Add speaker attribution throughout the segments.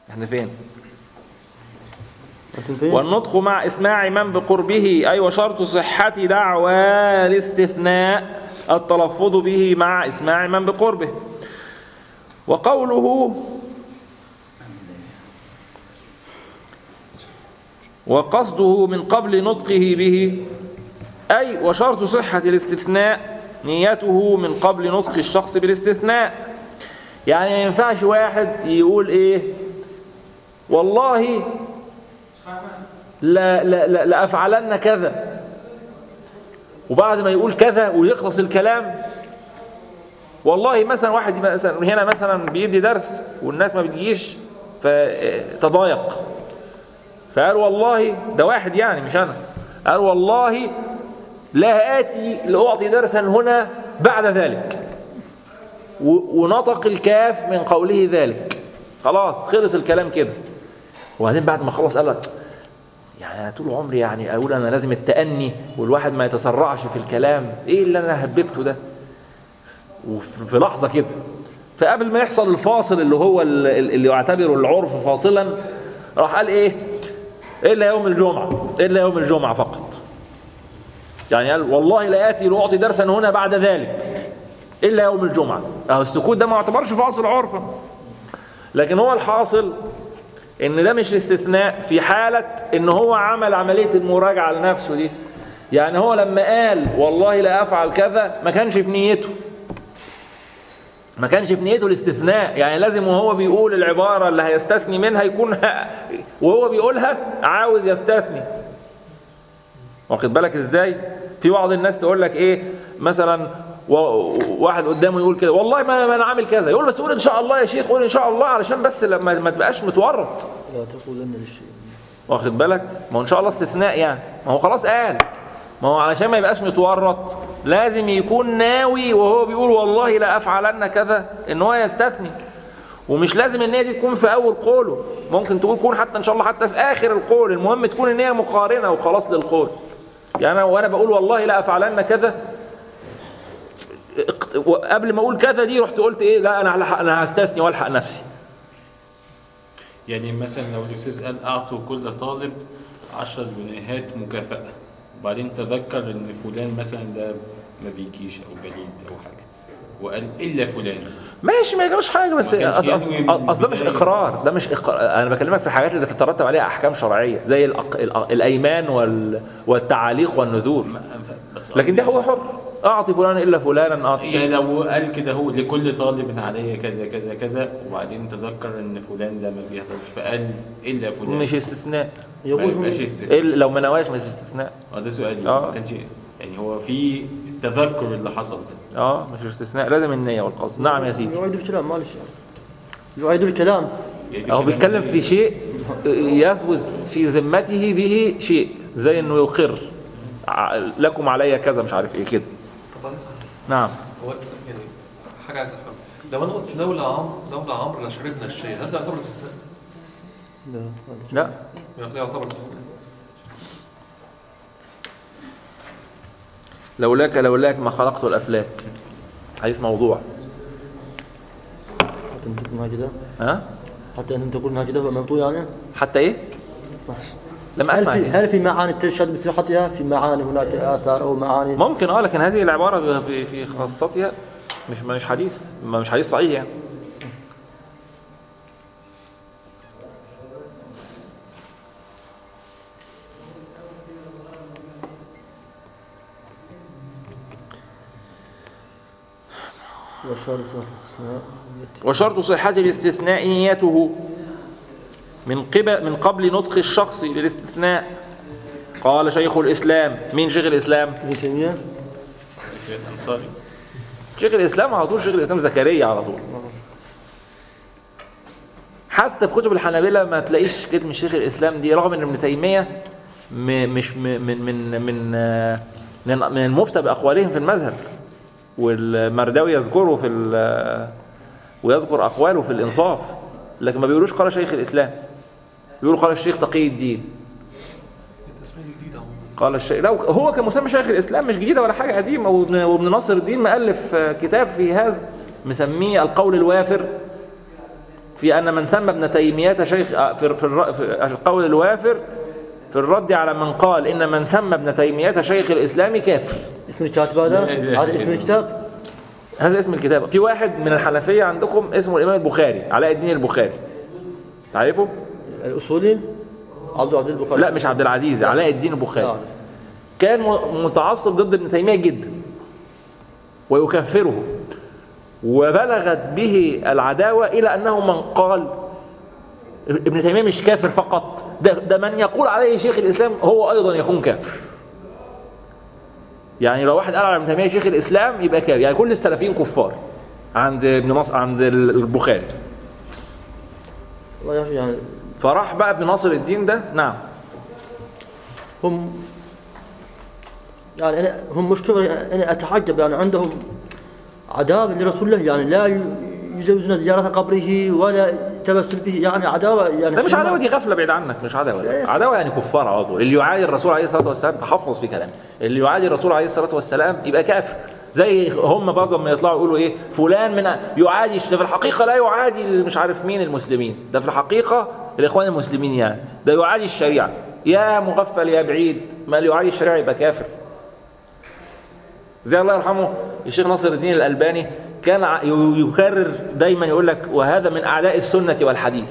Speaker 1: احنا فين
Speaker 2: لكن فين؟
Speaker 1: والنطق مع إسماع من بقربه أي وشرط صحة دعوى الاستثناء التلفظ به مع إسماع من بقربه وقوله وقصده من قبل نطقه به أي وشرط صحة الاستثناء نيته من قبل نطق الشخص بالاستثناء يعني ما ينفعش واحد يقول إيه والله لا لا لا لأفعلن كذا وبعد ما يقول كذا ويخلص الكلام والله مثلا واحد مثلا هنا مثلا بيدي درس والناس ما بتجيش فتضايق فقال والله ده واحد يعني مش انا قال والله لا آتي لأعطي درسا هنا بعد ذلك و- ونطق الكاف من قوله ذلك خلاص خلص الكلام كده وبعدين بعد ما خلص قال لك يعني انا طول عمري يعني اقول انا لازم التأني والواحد ما يتسرعش في الكلام ايه اللي انا هببته ده وفي في لحظة كده فقبل ما يحصل الفاصل اللي هو ال- ال- اللي يعتبره العرف فاصلا راح قال ايه الا يوم الجمعة الا يوم الجمعة فقط يعني قال والله لا آتي لأعطي درسا هنا بعد ذلك إلا يوم الجمعة أهو السكوت ده ما يعتبرش فاصل عرفا لكن هو الحاصل ان ده مش الاستثناء في حالة ان هو عمل عملية المراجعة لنفسه دي يعني هو لما قال والله لا افعل كذا ما كانش في نيته ما كانش في نيته الاستثناء يعني لازم وهو بيقول العبارة اللي هيستثني منها يكون وهو بيقولها عاوز يستثني واخد بالك ازاي في بعض الناس تقول لك ايه مثلا و- واحد قدامه يقول كده والله ما ما انا عامل كذا يقول بس قول ان شاء الله يا شيخ قول ان شاء الله علشان بس لما ما تبقاش متورط
Speaker 2: لا تقولن للشيء
Speaker 1: واخد بالك ما هو ان شاء الله استثناء يعني ما هو خلاص قال ما هو علشان ما يبقاش متورط لازم يكون ناوي وهو بيقول والله لا افعلن كذا ان هو يستثني ومش لازم النية دي تكون في اول قوله ممكن تكون تكون حتى ان شاء الله حتى في اخر القول المهم تكون النية مقارنة وخلاص للقول يعني انا وانا بقول والله لا افعلن كذا اقت- قبل ما اقول كذا دي رحت قلت ايه لا انا هلحق- انا هستثني والحق نفسي
Speaker 3: يعني مثلا لو الاستاذ قال اعطوا كل طالب 10 جنيهات مكافأة وبعدين تذكر ان فلان مثلا ده ما بيجيش او بعيد او حاجه وقال الا فلان
Speaker 1: ماشي ما يجراش حاجه بس
Speaker 3: ما كانش
Speaker 1: اصل
Speaker 3: ينوي من
Speaker 1: اصل أصل ده مش
Speaker 3: البداية.
Speaker 1: اقرار ده مش إقرار. انا بكلمك في الحاجات اللي تترتب عليها احكام شرعيه زي الأق... الأ- الايمان وال... والتعاليق والنذور
Speaker 3: ما- بس
Speaker 1: لكن ده هو حر اعطي فلان الا فلانا اعطي
Speaker 3: يعني لو قال كده هو لكل طالب عليه كذا كذا كذا وبعدين تذكر ان فلان ده ما بيحضرش فقال الا فلان
Speaker 1: مش استثناء
Speaker 3: ما
Speaker 2: يقول
Speaker 3: يبقاش
Speaker 2: هو
Speaker 3: استثناء
Speaker 1: إلا لو ما نواش مش استثناء
Speaker 3: اه ده سؤالي
Speaker 1: آه.
Speaker 3: ما كانش يعني هو في تذكر اللي حصل ده
Speaker 1: اه مش استثناء لازم النيه والقصد نعم يا سيدي
Speaker 2: يعيد الكلام معلش يعيد الكلام
Speaker 3: يعني
Speaker 1: هو
Speaker 3: كده
Speaker 1: بيتكلم في شيء يثبت في ذمته به شيء زي انه يقر ع- لكم علي كذا مش عارف ايه كده
Speaker 4: طب انا صحيح
Speaker 1: نعم
Speaker 4: هو يعني حاجه عايز افهم لو انا قلت لولا عمرو لولا عمرو لشربنا الشاي هل ده يعتبر استثناء؟
Speaker 2: لا
Speaker 1: لا
Speaker 4: لا يعتبر استثناء
Speaker 1: لولاك لولاك ما خلقت الافلاك حديث موضوع
Speaker 2: حتى انت تقول هكذا
Speaker 1: ها
Speaker 2: حتى انت تقول هكذا مبطول يعني
Speaker 1: حتى ايه لم
Speaker 2: هل
Speaker 1: اسمع
Speaker 2: في
Speaker 1: دي.
Speaker 2: هل في معاني تشهد بصحتها في معاني هناك اثار او معاني
Speaker 1: ممكن اه لكن هذه العباره في في خاصتها مش مش حديث ما مش حديث صحيح يعني
Speaker 2: وشرط الاستثناء
Speaker 1: وشرط صحة الاستثناء نيته من قبل من قبل نطق الشخص للاستثناء قال شيخ الإسلام مين شيخ الإسلام؟
Speaker 2: ابن تيميه
Speaker 3: الانصاري
Speaker 1: شيخ الإسلام على طول شيخ الإسلام زكريا على طول حتى في كتب الحنابلة ما تلاقيش كلمة شيخ الإسلام دي رغم إن ابن تيمية م- مش م- من من من آه، من من المفتى بأقوالهم في المذهب والمرداوي يذكره في ال- ويذكر أقواله في الإنصاف لكن ما بيقولوش قال شيخ الإسلام بيقولوا قال الشيخ تقي الدين
Speaker 4: التسميه دي جديده عموما
Speaker 1: قال الشيخ لو هو كمسمى شيخ الاسلام مش جديده ولا حاجه قديمه وابن وابن ناصر الدين مؤلف آه، كتاب في هذا مسميه القول الوافر في أن من سمى ابن تيمية شيخ آه، في في الر- في القول الوافر في الرد على من قال إن من سمى ابن تيمية شيخ الإسلام كافر
Speaker 2: اسم الكاتب هذا
Speaker 3: لا إله
Speaker 2: هذا اسم
Speaker 3: إلا
Speaker 2: الكتاب
Speaker 1: هذا اسم الكتاب في واحد من الحنفية عندكم اسمه الإمام البخاري علاء الدين البخاري تعرفه؟
Speaker 2: الاصولي عبد العزيز البخاري
Speaker 1: لا مش عبد العزيز علاء الدين البخاري
Speaker 2: آه.
Speaker 1: كان م- متعصب ضد ابن تيمية جدا ويكفره وبلغت به العداوة إلى أنه من قال ابن تيمية مش كافر فقط ده, ده من يقول عليه شيخ الإسلام هو أيضا يكون كافر يعني لو واحد قال على ابن تيمية شيخ الإسلام يبقى كافر يعني كل السلفيين كفار عند ابن مصر عند البخاري
Speaker 2: والله يا أخي يعني
Speaker 1: فراح بقى ابن ناصر الدين ده نعم
Speaker 2: هم يعني أنا هم مشكلة أنا أتعجب يعني عندهم عداوة لرسول الله يعني لا ي- يجوزون زيارة قبره ولا تبسل به يعني عداوة يعني
Speaker 1: ده مش
Speaker 2: فيما-
Speaker 1: عداوه دي غفله بعيد عنك مش عداوه عداوه يعني كفار على طول اللي يعادي الرسول عليه الصلاه والسلام تحفظ في كلامي اللي يعادي الرسول عليه الصلاه والسلام يبقى كافر زي هم برضه لما يطلعوا يقولوا ايه فلان من يعادي ده في الحقيقه لا يعادي مش عارف مين المسلمين ده في الحقيقه الاخوان المسلمين يعني ده يعادي الشريعه يا مغفل يا بعيد ما اللي يعادي الشريعه يبقى كافر زي الله يرحمه الشيخ ناصر الدين الألباني كان ع- ي- يكرر دايما يقول لك وهذا من أعداء السنة والحديث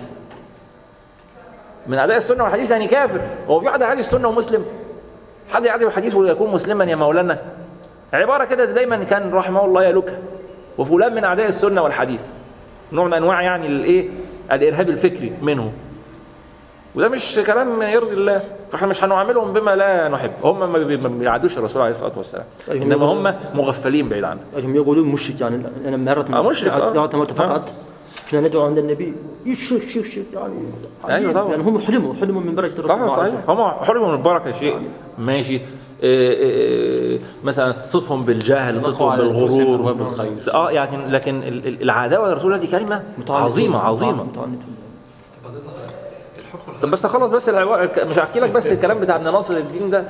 Speaker 1: من أعداء السنة والحديث يعني كافر هو في حد يعادي السنة ومسلم حد يعادي الحديث ويكون مسلما يا مولانا عبارة كده دايما كان رحمه الله يلوكها وفلان من أعداء السنة والحديث نوع من أنواع يعني الإيه الإرهاب الفكري منه وده مش كلام يرضي الله فاحنا مش هنعاملهم بما لا نحب هم ما بي- ما بيعادوش الرسول عليه الصلاه والسلام
Speaker 2: أيوة.
Speaker 1: انما هم مغفلين بعيد عنه
Speaker 2: هم يقولون مشرك يعني انا مرة
Speaker 1: آه، مشرك، آه.
Speaker 2: مرة مرة فقط كنا ندعو عند النبي يشرك شرك شرك يعني
Speaker 1: أيوة طبعا.
Speaker 2: يعني هم حلموا حلموا من بركة الرسول
Speaker 1: طبعا
Speaker 2: صلى الله عليه
Speaker 1: صحيح هم حرموا من البركه شيء ماشي إيه إيه مثلا تصفهم بالجهل تصفهم
Speaker 3: على أنفسهم
Speaker 1: بالغرور
Speaker 3: أبواب الخير.
Speaker 1: اه يعني لكن ال- ال- العداوه للرسول دي كلمه
Speaker 2: وسلم.
Speaker 1: عظيمه عظيمه
Speaker 2: متعنتون.
Speaker 4: طب ده صح. الحكم
Speaker 1: طب بس اخلص بس العبارة مش هحكي لك بس الكلام بتاع ابن ناصر الدين ده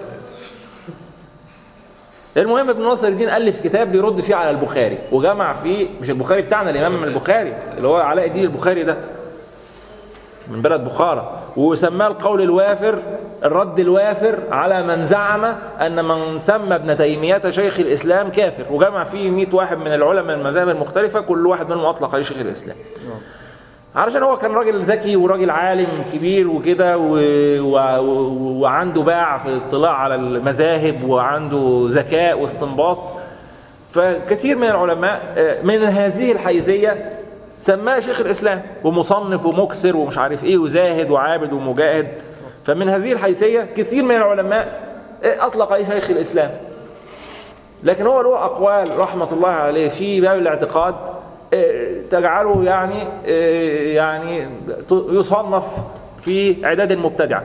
Speaker 1: المهم ابن ناصر الدين الف كتاب بيرد فيه على البخاري وجمع فيه مش البخاري بتاعنا الامام البخاري اللي هو علاء الدين البخاري ده من بلد بخارى وسماه القول الوافر الرد الوافر على من زعم ان من سمى ابن تيميه شيخ الاسلام كافر وجمع فيه 100 واحد من العلماء المذاهب المختلفه كل واحد منهم اطلق عليه شيخ الاسلام علشان هو كان راجل ذكي وراجل عالم كبير وكده و... و... و... وعنده باع في الاطلاع على المذاهب وعنده ذكاء واستنباط فكثير من العلماء آه، من هذه الحيثية سماه شيخ الإسلام ومصنف ومكثر ومش عارف إيه وزاهد وعابد ومجاهد فمن هذه الحيثية كثير من العلماء آه، أطلق عليه شيخ الإسلام لكن هو له أقوال رحمة الله عليه في باب الاعتقاد آه، تجعله يعني آه، يعني ت- يصنف في عداد المبتدعة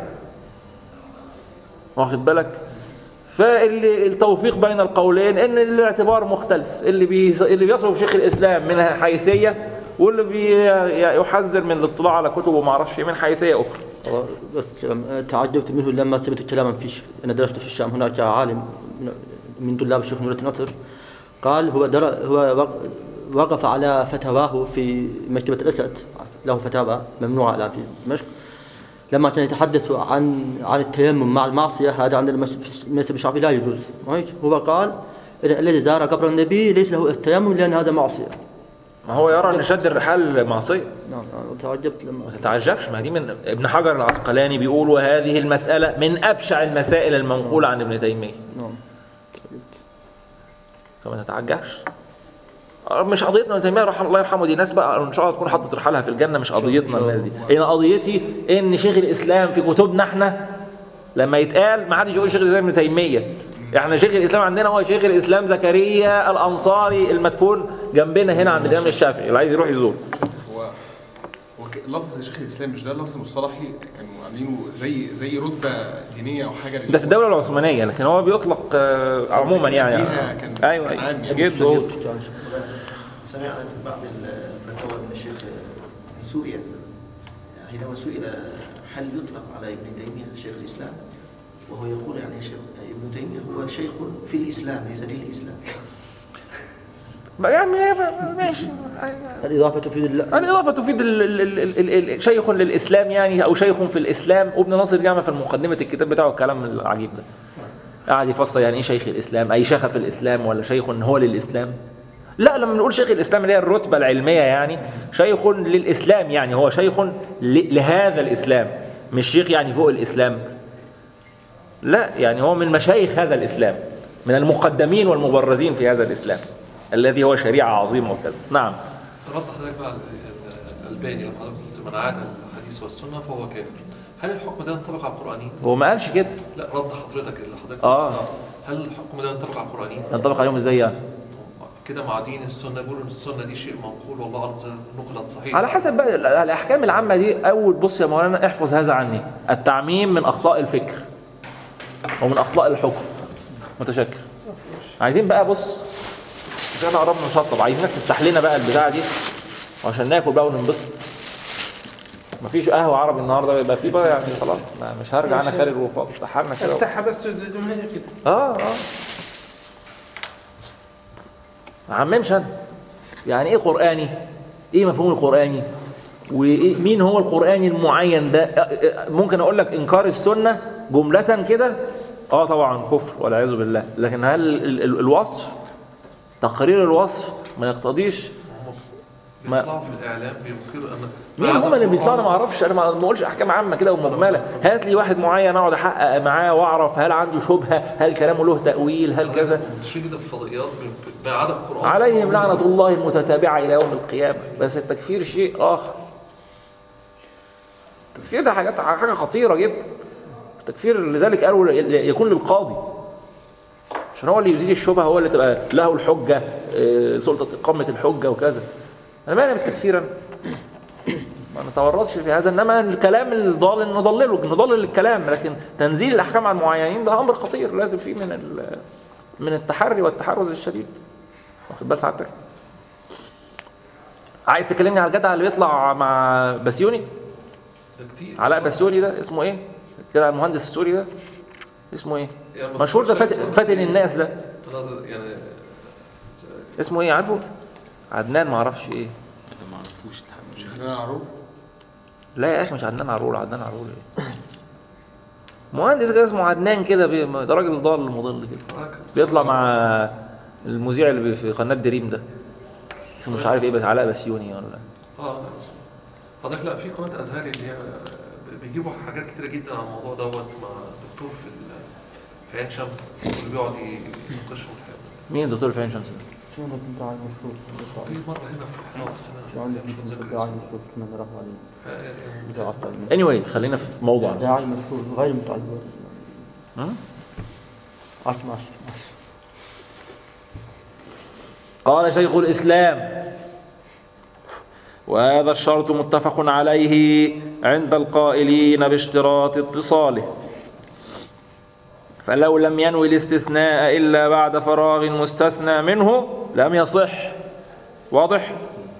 Speaker 1: واخد بالك فالتوفيق بين القولين ان الاعتبار مختلف اللي بي اللي بيصف شيخ الاسلام من حيثيه واللي بيحذر من الاطلاع على كتب وما اعرفش إيه من حيثيه اخرى
Speaker 2: والله بس لما تعجبت منه لما سمعت كلاما في ش- انا درست في الشام هناك عالم من- من طلاب الشيخ نور النصر قال هو در... هو وق- وقف على فتواه في مكتبة الأسد له فتاوى ممنوعة الآن في دمشق لما كان يتحدث عن عن التيمم مع المعصية هذا عند المس- المذهب الشافعي لا يجوز وهيك هو قال إذا الذي زار قبر النبي ليس له التيمم لأن هذا معصية
Speaker 1: ما هو يرى ان شد الرحال معصيه
Speaker 2: نعم أنا تعجبت لما
Speaker 1: ما تتعجبش ما دي من ابن حجر العسقلاني بيقول وهذه المساله من ابشع المسائل المنقوله عن ابن تيميه
Speaker 2: نعم
Speaker 1: فما تتعجبش مش قضيتنا ابن تيميه رحمه الله يرحمه دي ناس بقى ان شاء الله تكون حطت رحالها في الجنه مش قضيتنا الناس دي انا قضيتي ان شيخ الاسلام في كتبنا احنا لما يتقال ما حدش يقول شيخ الاسلام ابن تيميه احنا شيخ الاسلام عندنا هو شيخ الاسلام زكريا الانصاري المدفون جنبنا هنا عند الامام الشافعي اللي عايز يروح يزور
Speaker 5: هو هو ك- لفظ شيخ الاسلام مش ده لفظ مصطلحي كانوا عاملينه زي زي رتبه دينيه او حاجه
Speaker 1: ده في الدوله العثمانيه لكن هو بيطلق آه، عموما يعني
Speaker 5: فيها كان-
Speaker 1: ايوه
Speaker 5: كان عام
Speaker 1: أيوة.
Speaker 5: يعني.
Speaker 1: جدا جدا
Speaker 2: صوت كان
Speaker 6: سمعنا بعض الفتاوى من الشيخ من سوريا حينما سئل هل يطلق على ابن تيمية شيخ الإسلام وهو يقول يعني شيخ ابن تيمية هو شيخ في الإسلام ليس للإسلام
Speaker 1: يعني ماشي
Speaker 2: الإضافة تفيد ال-
Speaker 1: الإضافة تفيد ال ال ال ال ال شيخ للإسلام يعني أو شيخ في الإسلام وابن ناصر جامع في مقدمة الكتاب بتاعه الكلام العجيب ده قاعد يفسر يعني إيه شيخ الإسلام أي شيخ في الإسلام ولا شيخ هو للإسلام لا لما بنقول شيخ الإسلام اللي هي الرتبة العلمية يعني شيخ للإسلام يعني هو شيخ ل- لهذا الإسلام مش شيخ يعني فوق الإسلام لا يعني هو من مشايخ هذا الإسلام من المقدمين والمبرزين في هذا الإسلام الذي هو شريعة عظيمة وكذا نعم
Speaker 4: رد حضرتك بقى ال- ال- الألباني لما حضرتك قلت من عاد الحديث والسنة فهو كافر هل الحكم ده ينطبق على القرآنيين؟
Speaker 1: هو ما قالش كده
Speaker 4: لا رد حضرتك اللي حضرتك
Speaker 1: آه.
Speaker 4: هل الحكم ده ينطبق على القرآنيين؟
Speaker 1: ينطبق عليهم ازاي يعني
Speaker 4: كده مع دين السنة بيقولوا إن السنة دي شيء منقول والله أعلم إذا نقلت صحيح
Speaker 1: على حسب بقى ال- الاحكام العامه دي اول بص يا مولانا احفظ هذا عني التعميم من اخطاء الفكر ومن اخطاء الحكم متشكر عايزين بقى بص كده قربنا نشطب عايزينك تفتح لنا بقى البتاعه دي عشان ناكل بقى وننبسط مفيش قهوه عربي النهارده يبقى في بقى يعني خلاص ما- مش هرجع انا خالد الوفاء افتحها لنا كده
Speaker 7: افتحها بس زي ما هي كده
Speaker 1: اه اه ما عممش انا يعني ايه قراني ايه مفهوم القراني ومين هو القراني المعين ده آه، آه، ممكن اقول لك انكار السنه جمله كده اه طبعا كفر والعياذ بالله لكن هل ال- ال- الوصف تقرير الوصف ما يقتضيش ما-
Speaker 4: بيطلعوا في الإعلام بينكروا أن
Speaker 1: مين هم اللي بيطلعوا انا ما اعرفش انا ما بقولش احكام عامه كده ومجمله هات لي واحد معين اقعد احقق معاه واعرف هل عنده شبهه هل كلامه له تاويل هل كذا
Speaker 4: منتشرين جدا في الفضائيات ب- ما عدا القرآن
Speaker 1: عليهم لعنة الله المتتابعة إلى يوم القيامة بس التكفير شيء آخر التكفير ده حاجات حاجة خطيرة جدا التكفير لذلك قالوا ي- يكون للقاضي عشان هو اللي يزيل الشبهة هو اللي تبقى له الحجة آه، سلطة إقامة الحجة وكذا أنا مالي بالتكفير أنا ما نتورطش في هذا انما الكلام الضال نضلله نضلل الكلام لكن تنزيل الاحكام على المعينين ده امر خطير لازم فيه من ال- من التحري والتحرز الشديد واخد بال سعادتك عايز تكلمني على الجدع اللي بيطلع مع بسيوني
Speaker 4: ده كتير
Speaker 1: علاء بسيوني ده اسمه ايه كده المهندس السوري ده اسمه ايه
Speaker 4: يعني
Speaker 1: مشهور ده فاتن
Speaker 4: شايف
Speaker 1: فاتن الناس ده
Speaker 4: طلع- يعني
Speaker 1: اسمه ايه عارفه عدنان ما اعرفش ايه
Speaker 3: انا ما اعرفوش الحمد
Speaker 5: شيخ حنان عروب
Speaker 1: لا يا اخي مش عدنان عرور عدنان عرور ايه مهندس كده اسمه عدنان كده بي- ده راجل ضال مضل كده بيطلع مع المذيع اللي بي- في قناه دريم ده اسمه مش عارف ايه بس علاء بسيوني ولا
Speaker 4: اه خلاص. حضرتك لا في قناه ازهري اللي هي بيجيبوا حاجات كتيره جدا عن الموضوع دوت مع دكتور في ال- في عين شمس اللي بيقعد يناقشهم الحاجة.
Speaker 1: مين الدكتور في عين شمس ده؟
Speaker 2: شو عندك بتاع المشهور
Speaker 4: جه مره هنا في حلقه بس
Speaker 2: شو
Speaker 4: انا
Speaker 2: عندك
Speaker 4: مش متذكر
Speaker 2: بتاع
Speaker 4: اسمه
Speaker 2: المشهور كنا نروح عليه
Speaker 4: آه، يعني-
Speaker 2: بتاع الطعم.
Speaker 1: anyway خلينا في موضوع
Speaker 2: داعي مشهور غير متعلم
Speaker 1: ها؟
Speaker 2: عشر عشر عشر
Speaker 1: قال شيخ الإسلام وهذا الشرط متفق عليه عند القائلين باشتراط اتصاله فلو لم ينوي الاستثناء إلا بعد فراغ مستثنى منه لم يصح واضح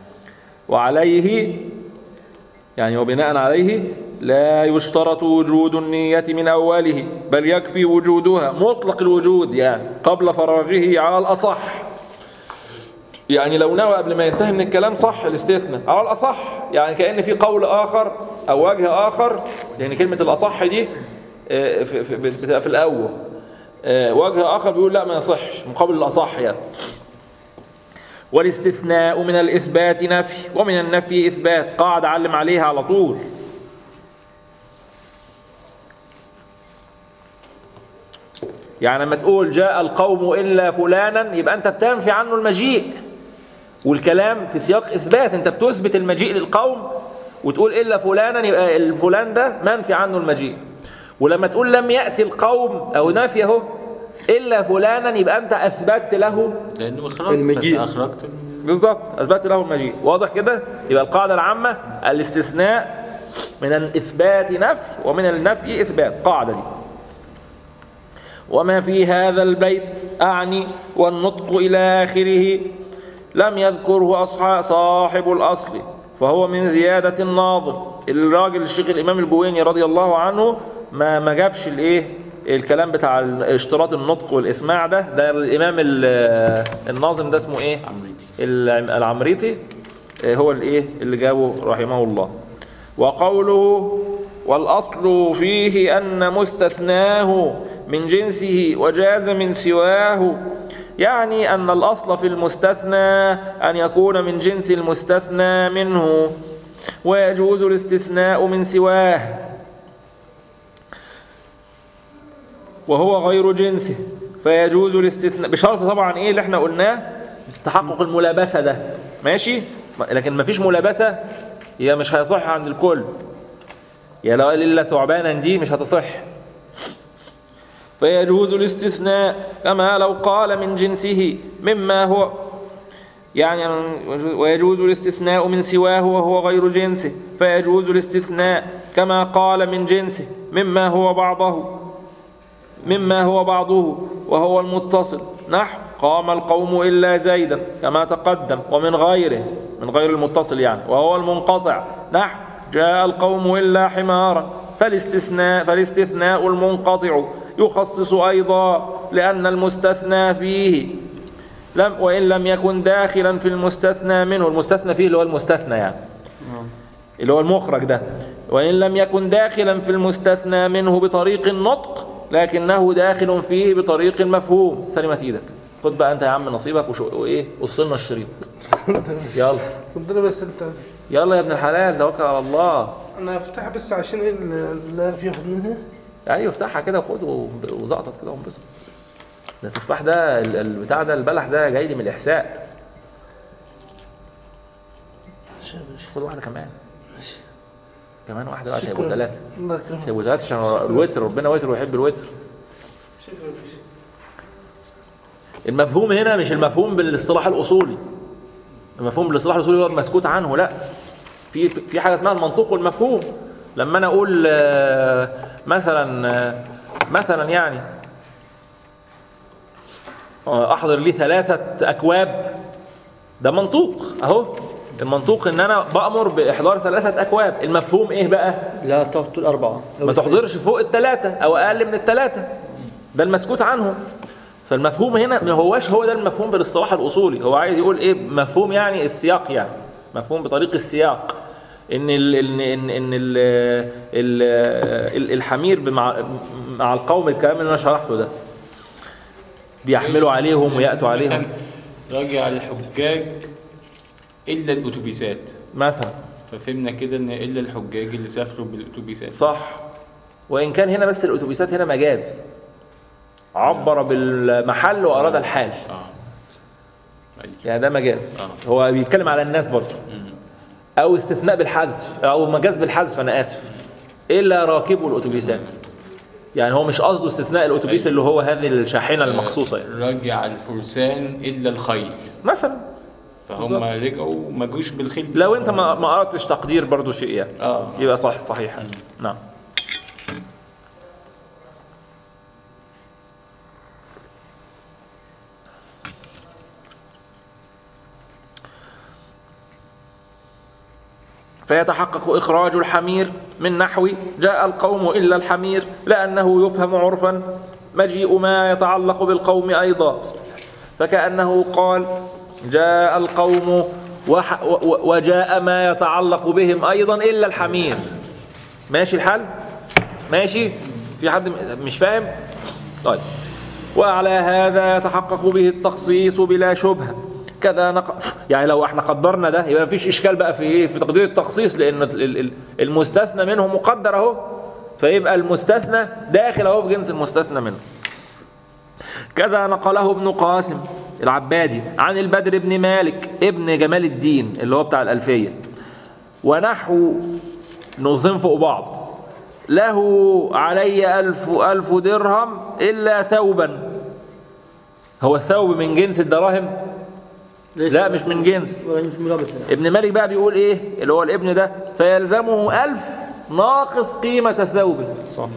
Speaker 1: وعليه يعني وبناء عليه لا يشترط وجود النية من أوله بل يكفي وجودها مطلق الوجود يعني قبل فراغه على الأصح يعني لو نوى قبل ما ينتهي من الكلام صح الاستثناء على الأصح يعني كأن في قول آخر أو وجه آخر يعني كلمة الأصح دي آه، في, في, بتبقى في الأول آه، وجه آخر بيقول لا ما يصحش مقابل الأصح يعني والاستثناء من الإثبات نفي ومن النفي إثبات قاعد أعلم عليها على طول يعني لما تقول جاء القوم إلا فلانا يبقى أنت بتنفي عنه المجيء والكلام في سياق إثبات أنت بتثبت المجيء للقوم وتقول إلا فلانا يبقى الفلان ده منفي عنه المجيء ولما تقول لم يأتي القوم أو نفيه إلا فلانا يبقى أنت أثبتت له
Speaker 3: لانه اخراج
Speaker 2: المجيء.
Speaker 3: اخرجت
Speaker 1: بالظبط اثبت له المجيء واضح كده يبقى القاعده العامه الاستثناء من الاثبات نفي ومن النفي اثبات قاعده دي وما في هذا البيت اعني والنطق الى اخره لم يذكره أصحاب صاحب الاصل فهو من زياده الناظم الراجل الشيخ الامام الجويني رضي الله عنه ما ما جابش الايه الكلام بتاع اشتراط النطق والاسماع ده ده الامام ال- الناظم ده اسمه ايه
Speaker 3: عمريتي
Speaker 1: العم- العمريتي آه، هو الايه اللي جابه رحمه الله وقوله والاصل فيه ان مستثناه من جنسه وجاز من سواه يعني ان الاصل في المستثنى ان يكون من جنس المستثنى منه ويجوز الاستثناء من سواه وهو غير جنسه فيجوز الاستثناء بشرط طبعا ايه اللي احنا قلناه تحقق الملابسه ده ماشي لكن ما فيش ملابسه هي مش هيصح عند الكل يا لو قال الا ثعبانا دي مش هتصح فيجوز الاستثناء كما لو قال من جنسه مما هو يعني ويجوز الاستثناء من سواه وهو غير جنسه فيجوز الاستثناء كما قال من جنسه مما هو بعضه مما هو بعضه وهو المتصل نحو قام القوم إلا زيدا كما تقدم ومن غيره من غير المتصل يعني وهو المنقطع نحو جاء القوم إلا حمارا فالاستثناء فالاستثناء المنقطع يخصص أيضا لأن المستثنى فيه لم وإن لم يكن داخلا في المستثنى منه المستثنى فيه اللي هو المستثنى يعني اللي هو المخرج ده وإن لم يكن داخلا في المستثنى منه بطريق النطق لكنه داخل فيه بطريق المفهوم سلمت ايدك خد بقى انت يا عم نصيبك وشو وايه وصلنا الشريط يلا
Speaker 7: اتفضل بس انت
Speaker 1: يلا يا ابن الحلال توكل على الله
Speaker 7: انا افتحها بس عشان ايه اللي اللي عارف ياخد منها
Speaker 1: ايوه افتحها كده وخد وب- وزقطط كده وانبسط ده التفاح ده ال- البتاع ده البلح ده جاي لي من الاحساء
Speaker 7: ماشي يا باشا
Speaker 1: خد واحده كمان كمان واحده بقى عشان يبقوا ثلاثه
Speaker 7: الله يكرمك
Speaker 1: يبقوا ثلاثه عشان الوتر ربنا وتر ويحب الوتر
Speaker 7: شكرا يا باشا
Speaker 1: المفهوم هنا مش المفهوم بالاصطلاح الاصولي المفهوم بالاصطلاح الاصولي هو المسكوت عنه لا في في حاجه اسمها المنطوق والمفهوم لما انا اقول آه، مثلا آه، مثلا يعني آه، احضر لي ثلاثه اكواب ده منطوق اهو المنطوق ان انا بامر باحضار ثلاثه اكواب المفهوم ايه بقى
Speaker 2: لا تقتل أربعة
Speaker 1: ما تحضرش فوق الثلاثة أو أقل من الثلاثة ده المسكوت عنه فالمفهوم هنا ما هواش هو ده المفهوم بالاصطلاح الأصولي هو عايز يقول إيه مفهوم يعني السياق يعني مفهوم بطريق السياق إن ال إن إن إن ال ال ال الحمير مع مع القوم الكلام اللي أنا شرحته ده بيحملوا عليهم ويأتوا عليهم
Speaker 3: مثلا راجع الحجاج الا الاتوبيسات
Speaker 1: مثلا
Speaker 3: ففهمنا كده ان الا الحجاج اللي سافروا بالاتوبيسات
Speaker 1: صح وإن كان هنا بس الأتوبيسات هنا مجاز عبر بالمحل وأراد الحال
Speaker 3: اه أيوة.
Speaker 1: يعني ده مجاز
Speaker 3: آه.
Speaker 1: هو بيتكلم على الناس برضه
Speaker 3: مم.
Speaker 1: او استثناء بالحذف او مجاز بالحذف انا اسف الا راكبو الاتوبيسات يعني هو مش قصده استثناء الاتوبيس اللي هو هذه الشاحنه المخصوصه يعني
Speaker 3: رجع الفرسان الا الخيل
Speaker 1: مثلا
Speaker 3: فهم
Speaker 1: بالظبط.
Speaker 3: رجعوا ما جوش بالخيل
Speaker 1: لو انت ما ما قراتش تقدير برضه شيء يعني
Speaker 3: اه
Speaker 1: يبقى صح صحيح نعم فيتحقق إخراج الحمير من نحو جاء القوم إلا الحمير لأنه يفهم عرفا مجيء ما يتعلق بالقوم أيضا فكأنه قال جاء القوم وح و- وجاء ما يتعلق بهم أيضا إلا الحمير ماشي الحل ماشي في حد م- مش فاهم طيب وعلى هذا يتحقق به التخصيص بلا شبهة كذا نق... يعني لو احنا قدرنا ده يبقى مفيش اشكال بقى في ايه في تقدير التخصيص لان ال- ال- المستثنى منه مقدر اهو فيبقى المستثنى داخل اهو في جنس المستثنى منه كذا نقله ابن قاسم العبادي عن البدر بن مالك ابن جمال الدين اللي هو بتاع الألفية ونحو نظم فوق بعض له علي ألف ألف درهم إلا ثوبا هو الثوب من جنس الدراهم
Speaker 2: ليش؟
Speaker 1: لا مش من جنس
Speaker 2: ولا في ملابس هنا.
Speaker 1: ابن مالك بقى بيقول ايه اللي هو الابن ده فيلزمه ألف ناقص قيمة الثوب
Speaker 2: صح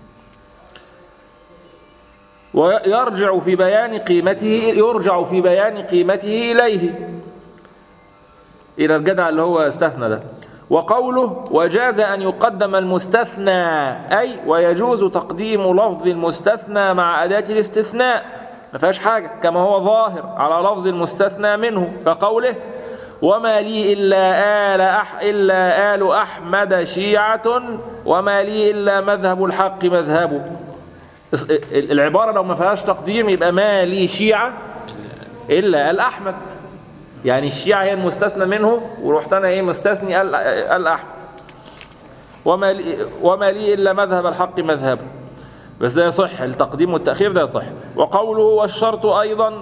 Speaker 1: ويرجع في بيان قيمته يرجع في بيان قيمته إليه إلى الجدع اللي هو استثنى ده وقوله وجاز أن يقدم المستثنى أي ويجوز تقديم لفظ المستثنى مع أداة الاستثناء ما فيهاش حاجة كما هو ظاهر على لفظ المستثنى منه كقوله وما لي إلا آل أح إلا آل أحمد شيعة وما لي إلا مذهب الحق مذهبه اس- ال- العبارة لو ما فيهاش تقديم يبقى ما لي شيعة إلا آل أحمد يعني الشيعة هي المستثنى منه ورحت أنا إيه مستثني آل آل أحمد وما لي, وما لي إلا مذهب الحق مذهبه بس ده يصح التقديم والتأخير ده يصح وقوله والشرط أيضا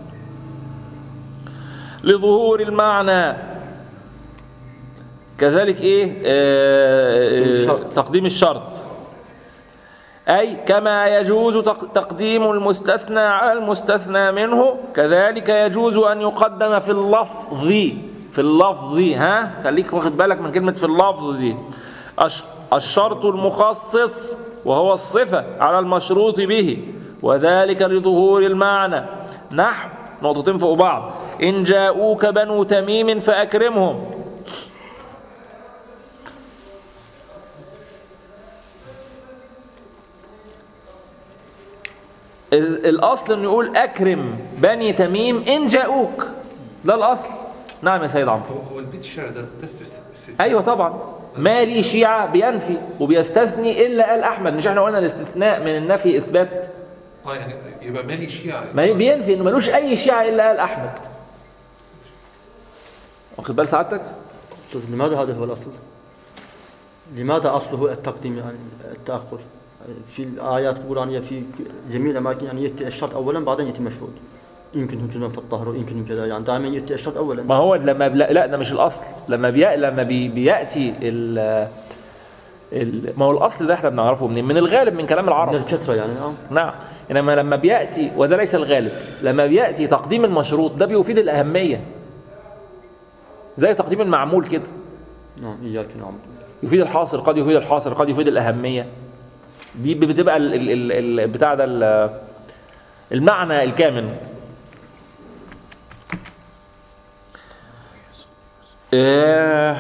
Speaker 1: لظهور المعنى كذلك ايه آه،
Speaker 2: الشرط.
Speaker 1: تقديم الشرط أي كما يجوز تق- تقديم المستثنى على المستثنى منه كذلك يجوز أن يقدم في اللفظ في اللفظ ها خليك واخد بالك من كلمة في اللفظ دي الش- الشرط المخصص وهو الصفة على المشروط به وذلك لظهور المعنى نحو نقطتين فوق بعض إن جاءوك بنو تميم فأكرمهم ال- الأصل إنه يقول أكرم بني تميم إن جاءوك ده الأصل نعم يا سيد عمرو
Speaker 4: هو هو البيت الشعر ده تست است- استثناء
Speaker 1: ايوه طبعا ما لي شيعة بينفي وبيستثني الا قال احمد مش احنا قلنا الاستثناء من النفي اثبات
Speaker 4: اه يعني يبقى مالي شيعة
Speaker 1: ما بينفي انه ملوش اي شيعة الا قال احمد واخد بال سعادتك
Speaker 2: أستاذ لماذا هذا هو الأصل؟ لماذا أصله التقديم يعني التأخر؟ في الآيات القرآنية في جميع الأماكن يعني يأتي الشرط أولا بعدين يأتي المشروط إن كنتم جنوبا فالطهر وإن كنتم كذا يعني دائما يأتي الشرط أولا
Speaker 1: ما هو لما بلا لا ده مش الاصل لما بي لما بي بياتي ال ال ما هو الاصل ده احنا بنعرفه منين من الغالب من كلام
Speaker 2: من
Speaker 1: العرب
Speaker 2: الكثرة يعني آه
Speaker 1: نعم انما لما بياتي وده ليس الغالب لما بياتي تقديم المشروط ده بيفيد الاهميه زي تقديم المعمول كده
Speaker 2: نعم إياك نعبد
Speaker 1: يفيد الحاصر قد يفيد الحاصر قد يفيد الأهمية دي بتبقى ال ال ال ال بتاع ده ال- المعنى الكامل آه،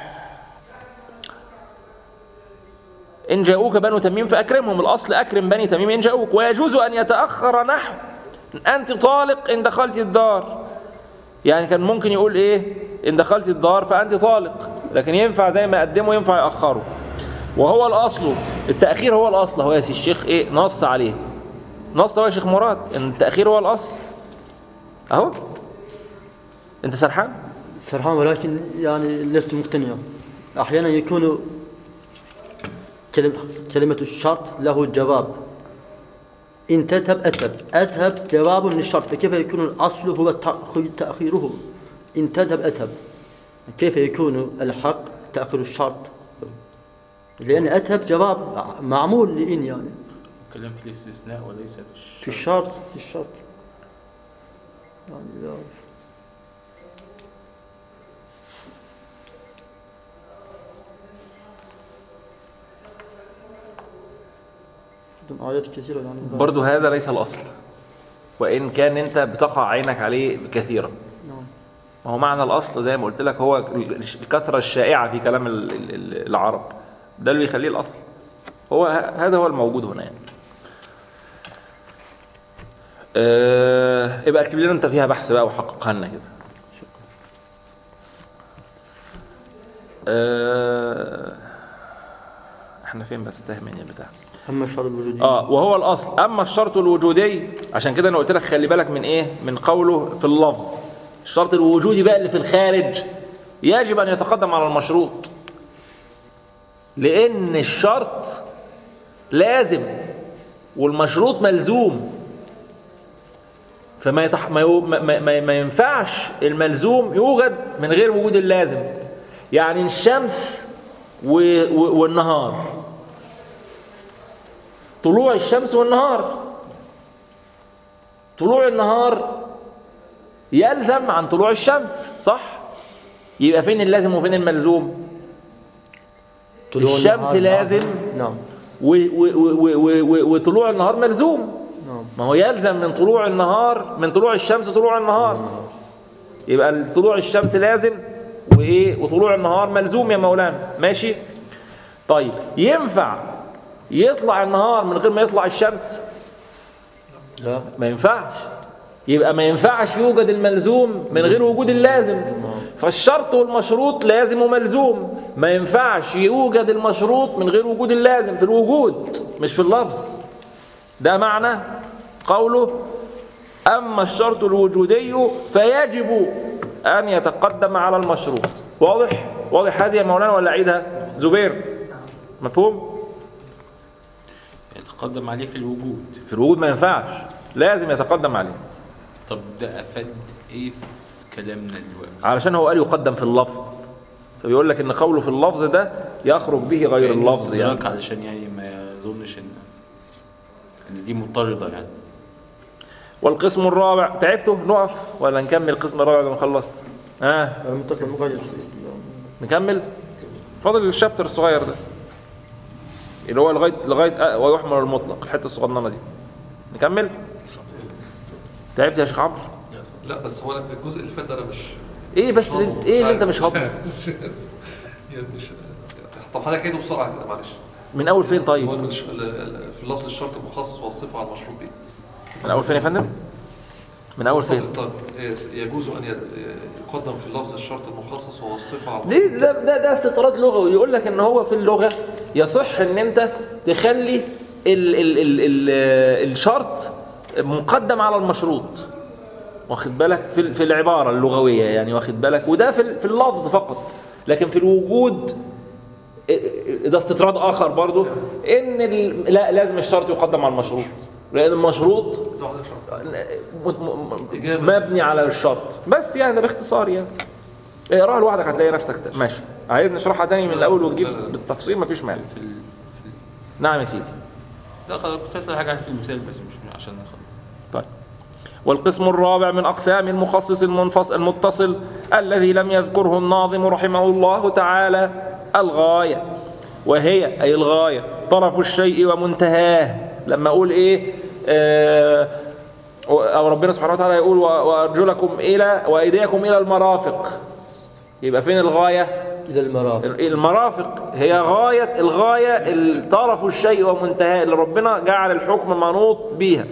Speaker 1: إن جاءوك بنو تميم فأكرمهم الأصل أكرم بني تميم إن جاءوك ويجوز أن يتأخر نحو أنت طالق إن دخلت الدار يعني كان ممكن يقول ايه ان دخلت الدار فانت طالق لكن ينفع زي ما قدمه ينفع ياخره وهو الاصل التاخير هو الاصل هو يا سي الشيخ ايه نص عليه نص هو يا شيخ مراد ان التاخير هو الاصل اهو انت سرحان
Speaker 2: سرحان ولكن يعني لست مقتنعا أحيانا يكون كلمة, كلمة الشرط له جواب إن تذهب أذهب أذهب جواب للشرط فكيف يكون الأصل هو تأخ- تأخيره إن تذهب أذهب كيف يكون الحق تأخير الشرط لأن أذهب جواب معمول لإن يعني
Speaker 3: نتكلم في الاستثناء وليس في
Speaker 2: في
Speaker 3: الشرط
Speaker 2: الشرط في الشرط يعني لا أعرف. عندهم آيات كثيرة يعني
Speaker 1: برضو هذا ليس الاصل وان كان انت بتقع عينك عليه كثيرا
Speaker 2: نعم.
Speaker 1: ما هو معنى الاصل زي ما قلت لك هو الكثره الشائعه في كلام ال- ال- ال- العرب ده اللي يخليه الاصل هو ه- هذا هو الموجود هنا يعني أه يبقى اكتب لنا انت فيها بحث بقى وحققها لنا كده أه احنا فين بس تاه مني البتاع
Speaker 2: أما الشرط الوجودي
Speaker 1: اه وهو الاصل اما الشرط الوجودي عشان كده انا قلت لك خلي بالك من ايه من قوله في اللفظ الشرط الوجودي بقى اللي في الخارج يجب ان يتقدم على المشروط لان الشرط لازم والمشروط ملزوم فما يتح... ما, يو... ما... ما... ما ينفعش الملزوم يوجد من غير وجود اللازم يعني الشمس و... و... والنهار طلوع الشمس والنهار طلوع النهار يلزم عن طلوع الشمس صح يبقى فين اللازم وفين الملزوم
Speaker 2: طلوع
Speaker 1: الشمس
Speaker 2: النهار
Speaker 1: لازم
Speaker 2: نعم
Speaker 1: و و و و و وطلوع النهار ملزوم
Speaker 2: نعم
Speaker 1: ما هو يلزم من طلوع النهار من طلوع الشمس طلوع النهار يبقى طلوع الشمس لازم وايه وطلوع النهار ملزوم يا مولانا ماشي طيب ينفع يطلع النهار من غير ما يطلع الشمس
Speaker 2: لا
Speaker 1: ما ينفعش يبقى ما ينفعش يوجد الملزوم من غير وجود اللازم فالشرط والمشروط لازم وملزوم ما ينفعش يوجد المشروط من غير وجود اللازم في الوجود مش في اللفظ ده معنى قوله أما الشرط الوجودي فيجب أن يتقدم على المشروط واضح؟ واضح هذه يا مولانا ولا أعيدها؟ زبير مفهوم؟
Speaker 3: يتقدم عليه في الوجود
Speaker 1: في الوجود ما ينفعش لازم يتقدم عليه
Speaker 3: طب ده افاد ايه في كلامنا دلوقتي
Speaker 1: علشان هو قال يقدم في اللفظ فبيقول لك ان قوله في اللفظ ده يخرج به غير
Speaker 3: كأنه
Speaker 1: اللفظ يعني
Speaker 3: استدراك علشان يعني ما يظنش ان ان دي مضطردة يعني
Speaker 1: والقسم الرابع تعبتوا نقف ولا نكمل القسم الرابع لما نخلص ها
Speaker 2: أنا متفق مقايد
Speaker 1: نكمل فاضل الشابتر الصغير ده اللي هو لغايه لغايه أ- ويحمل المطلق الحته الصغننه دي نكمل تعبت يا شيخ عمرو
Speaker 4: لا بس هو الجزء اللي فات ده انا مش
Speaker 1: ايه بس اللي انت- ايه اللي انت مش هضم
Speaker 4: مش يعني مش طب حضرتك عيده بسرعه كده معلش
Speaker 1: من اول فين
Speaker 4: هو
Speaker 1: طيب
Speaker 4: المش... ال- ال- في اللفظ الشرط المخصص والصفه على المشروط به
Speaker 1: من اول فين يا فندم من اول فين
Speaker 4: طيب يجوز ان ي- يقدم في اللفظ الشرط المخصص وهو الصفه على
Speaker 1: دي ده ده, ده استطراد لغوي يقول لك ان هو في اللغه يصح ان انت تخلي ال ال ال ال الشرط مقدم على المشروط واخد بالك في ال- في العباره اللغويه يعني واخد بالك وده في ال- في اللفظ فقط لكن في الوجود ا- ده استطراد اخر برضو ان ال- لا لازم الشرط يقدم على المشروط لان المشروط
Speaker 4: زي ما حضرتك شرحت.
Speaker 1: م- م-
Speaker 4: إجابة.
Speaker 1: مبني على الشرط بس يعني ده باختصار يعني اقراها لوحدك هتلاقي نفسك ماشي عايز نشرحها تاني من الاول وتجيب
Speaker 4: لا، لا، لا.
Speaker 1: بالتفصيل مفيش مانع
Speaker 3: في ال... في ال...
Speaker 1: نعم يا سيدي
Speaker 3: لا خلاص كنت اسال حاجه في المثال بس مش عشان نخلص
Speaker 1: طيب والقسم الرابع من أقسام المخصص المنفصل المتصل الذي لم يذكره الناظم رحمه الله تعالى الغاية وهي أي الغاية طرف الشيء ومنتهاه لما أقول إيه آه أو ربنا سبحانه وتعالى يقول "و- وأرجلكم إلى وأيديكم إلى المرافق يبقى فين الغاية
Speaker 2: إلى المرافق
Speaker 1: المرافق هي غاية الغاية طرف الشيء ومنتهاه اللي ربنا جعل الحكم منوط بيها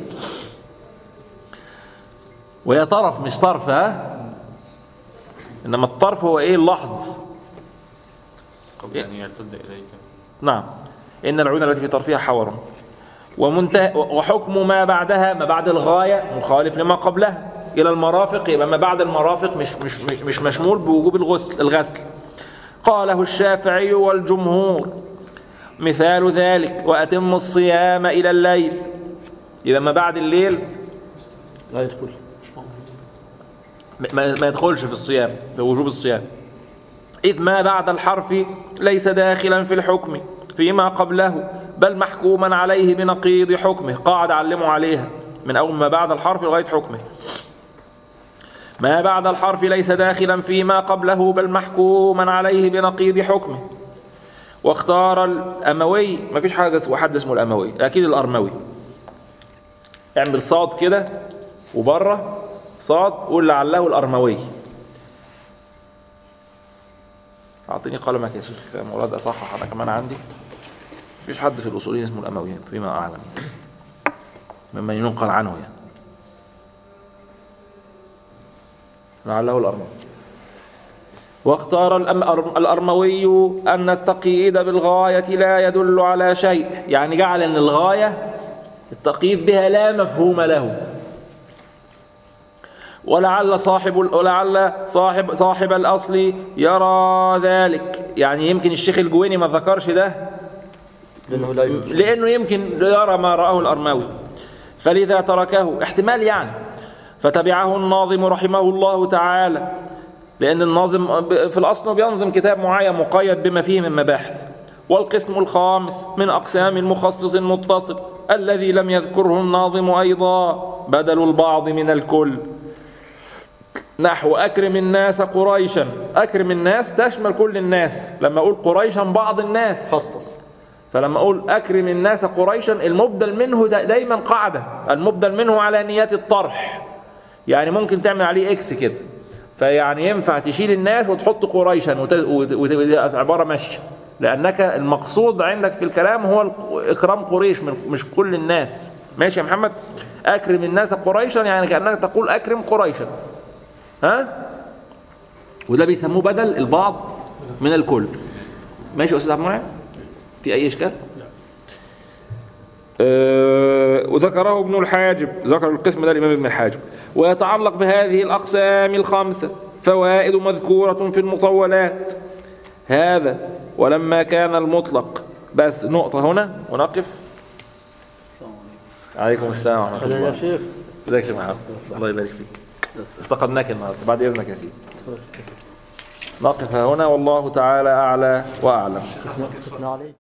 Speaker 1: وهي طرف مش طرف ها انما الطرف هو ايه اللحظ
Speaker 3: قبل ان يرتد اليك
Speaker 1: نعم ان العيون التي في طرفها حور ومنتهى وحكم ما بعدها ما بعد الغايه مخالف لما قبلها الى المرافق يبقى ما بعد المرافق مش مش مش, مش مشمول بوجوب الغسل الغسل قاله الشافعي والجمهور مثال ذلك واتم الصيام الى الليل يبقى ما بعد الليل
Speaker 2: لا يدخل
Speaker 1: ما, ما يدخلش في الصيام في وجوب الصيام إذ ما بعد الحرف ليس داخلا في الحكم فيما قبله بل محكوما عليه بنقيض حكمه قاعد علموا عليها من أول ما بعد الحرف لغاية حكمه ما بعد الحرف ليس داخلا فيما قبله بل محكوما عليه بنقيض حكمه واختار الأموي ما فيش حاجة اسمه حد اسمه الأموي أكيد الأرموي اعمل صاد كده وبره صاد قول لعله الأرموي أعطيني قلمك يا شيخ مراد أصحح أنا كمان عندي مفيش حد في الأصوليين اسمه الأموي فيما أعلم مما ينقل عنه يعني لعله الأرموي واختار الأم- الأرموي أن التقييد بالغاية لا يدل على شيء يعني جعل أن الغاية التقييد بها لا مفهوم له ولعل صاحب ولعل صاحب صاحب الاصل يرى ذلك يعني يمكن الشيخ الجويني ما ذكرش ده
Speaker 2: لأنه لا يوجد
Speaker 1: لانه يمكن يرى ما راه الارماوي فلذا تركه احتمال يعني فتبعه الناظم رحمه الله تعالى لان الناظم في الاصل بينظم كتاب معين مقيد بما فيه من مباحث والقسم الخامس من اقسام المخصص المتصل الذي لم يذكره الناظم ايضا بدل البعض من الكل نحو أكرم الناس قريشا أكرم الناس تشمل كل الناس لما أقول قريشا بعض الناس
Speaker 2: خصص
Speaker 1: فلما أقول أكرم الناس قريشا المبدل منه دا دايما قاعدة المبدل منه على نيات الطرح يعني ممكن تعمل عليه إكس كده فيعني ينفع تشيل الناس وتحط قريشا وت- وت- وت- وت- عباره ماشيه لانك المقصود عندك في الكلام هو الق- اكرام قريش من مش كل الناس ماشي يا محمد اكرم الناس قريشا يعني كانك تقول اكرم قريشا ها وده بيسموه بدل البعض من الكل ماشي يا استاذ عبد المنعم في اي اشكال أه وذكره ابن الحاجب ذكر القسم ده الامام ابن الحاجب ويتعلق بهذه الاقسام الخمسه فوائد مذكوره في المطولات هذا ولما كان المطلق بس نقطه هنا ونقف عليكم السلام ورحمه
Speaker 2: هلا يا
Speaker 1: الله
Speaker 2: شيخ
Speaker 1: ازيك يا شيخ محمد الله يبارك فيك افتقدناك النهارده بعد اذنك يا سيدي نقف هنا والله تعالى اعلى واعلم
Speaker 2: شفنا عليه